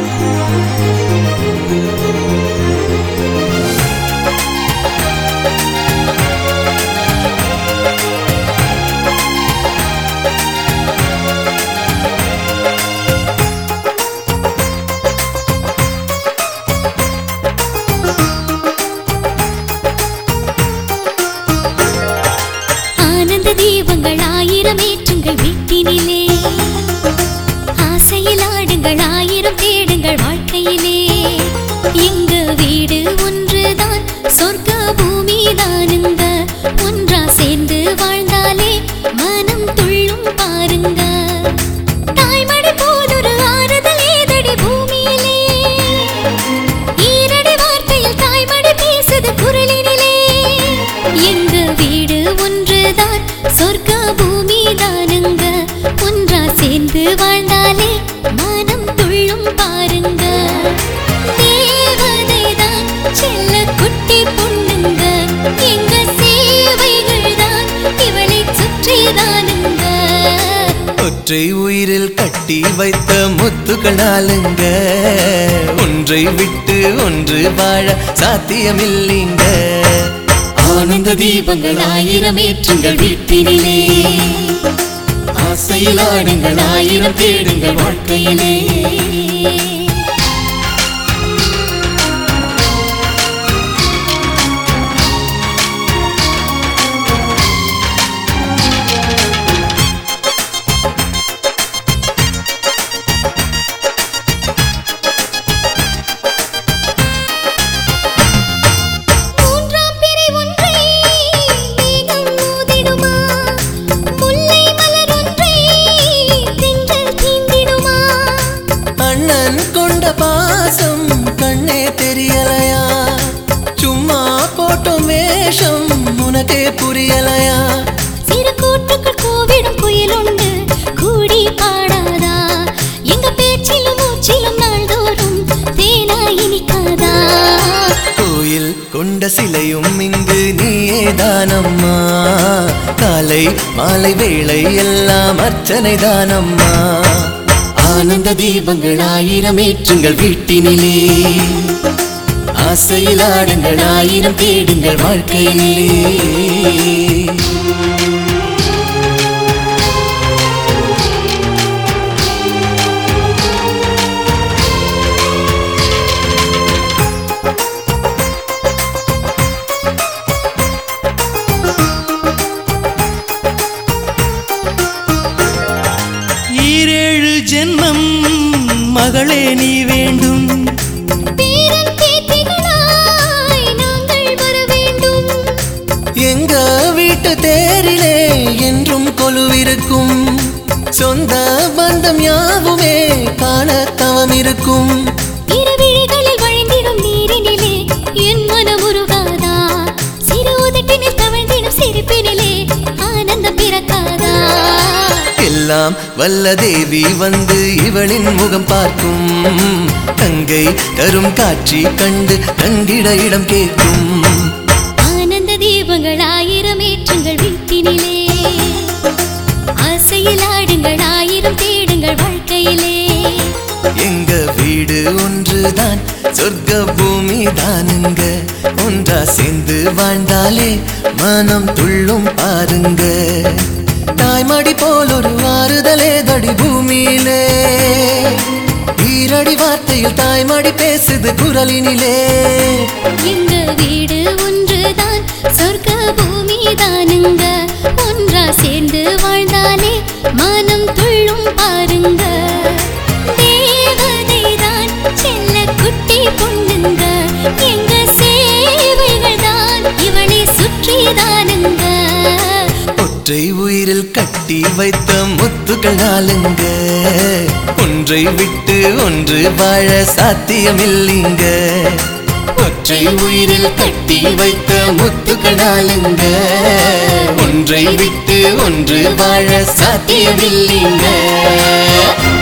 ஆனந்த தீபங்கள் ஆயிரம் ஏற்றுங்கள் வீட்டினிலே ஆசையில் ஆடுங்கள் ஆயிரம் தேடுங்கள் வாழ்க்கையிலே எங்க வீடு ஒன்றுதான் சொர்க்க பூமி தானுங்க ஒன்றா சேர்ந்து வாழ்ந்தாலே மனம் துள்ளும் பாருங்க தாய்மடி போலொரு ஆறுதல் ஏதடி பூமியிலே ஈரடி வார்த்தையில் தாய்மடி பேசுது குரலினிலே எங்க வீடு ஒன்றுதான் சொர்க்க பூமி தானுங்க ஒன்றா சேர்ந்து வாழ்ந்தாலே மனம் துள்ளும் பாருங்க தேவதைதான் செல்ல குட்டி பொண்ணுங்க எங்க சேவைகள் தான் இவளை சுற்றிதானுங்க ஒற்றை உயிரில் கட்டி வைத்த முத்துக்களாலுங்க ஒன்றை விட்டு ஒன்று வாழ சாத்தியமில்லைங்க ஆனந்த தீபங்கள் ஆயிரம் ஏற்றுங்கள் வீட்டினிலே ஆசையில் ஆடுங்கள் ஆயிரம் தேடுங்கள் வாழ்க்கையிலே மூன்றாம் பிறை ஒன்றை மேகம் மோதிடுமா முல்லை மலர் ஒன்றை தென்றல் தீண்டிடுமா அண்ணன் கொண்ட பாசம் கண்ணே தெரியலையா சும்மா போட்டும் வேஷம் உனக்கே புரியலையா சிறு கூட்டுக்குள் கூவிடும் குயில் உண்டு கூடி பாடாதா எங்க பேச்சிலும் மூச்சிலும் நாள்தோறும் தேனா இனிக்காதா கோயில் கொண்ட சிலையும் இங்கு நீயே தானம்மா காலை மாலை வேளை எல்லாம் அர்ச்சனை தானம்மா ஆனந்த தீபங்கள் ஆயிரம் ஏற்றுங்கள் வீட்டினிலே ஆசையில் ஆடுங்கள் ஆயிரம் தேடுங்கள் வாழ்க்கையிலே ஈரேழு ஜென்மம் மகளே நீ வேண்டும் பேரன் பேத்திகளாய் நாங்கள் வர வேண்டும் எங்க வீட்டு தேரிலே என்றும் கொலுவிருக்கும் சொந்த பந்தம் யாவுமே காண தவம் இருக்கும் இரவிழிகளில் வழிந்திடும் நீரினிலே என் மனம் உருகாதா சிறு உதட்டினில் தவழ்ந்திடும் சிரிப்பினிலே ஆனந்தம் பிறக்காதா எல்லாம் வல்ல தேவி வந்து இவளின் முகம் பார்க்கும் தங்கை தரும் காட்சி கண்டு கண்டிட இடம் கேட்கும் ஆனந்த தீபங்கள் ஆயிரம் ஏற்றுங்கள் வீட்டினிலே ஆசையில் ஆடுங்கள் ஆயிரம் தேடுங்கள் வாழ்க்கையிலே எங்க வீடு ஒன்றுதான் சொர்க்க பூமி தானுங்க ஒன்றா சேர்ந்து வாழ்ந்தாலே மனம் துள்ளும் பாருங்க தாய்மடி போல் ஒரு ஆறுதலே தடி பூமியிலே ஈரடி வார்த்தையில் தாய்மடி பேசுது குரலினிலே எங்க வீடு ஒன்றுதான் சொர்க்க பூமி தானுங்க ஒன்றா சேர்ந்து வாழ்ந்தாலே மனம் துள்ளும் பாருங்க தேவதைதான் செல்ல குட்டி பொண்ணுங்க எங்க சேவைகள் தான் இவளை சுற்றிதானுங்க ஒற்றை உயிரில் கட்டி வைத்த முத்துக்களாலுங்க ஒன்றை விட்டு ஒன்று வாழ சாத்தியமில்லைங்க ஒற்றை உயிரில் கட்டி வைத்த முத்துக்களாலுங்க ஒன்றை விட்டு ஒன்று வாழ சாத்தியமில்லைங்க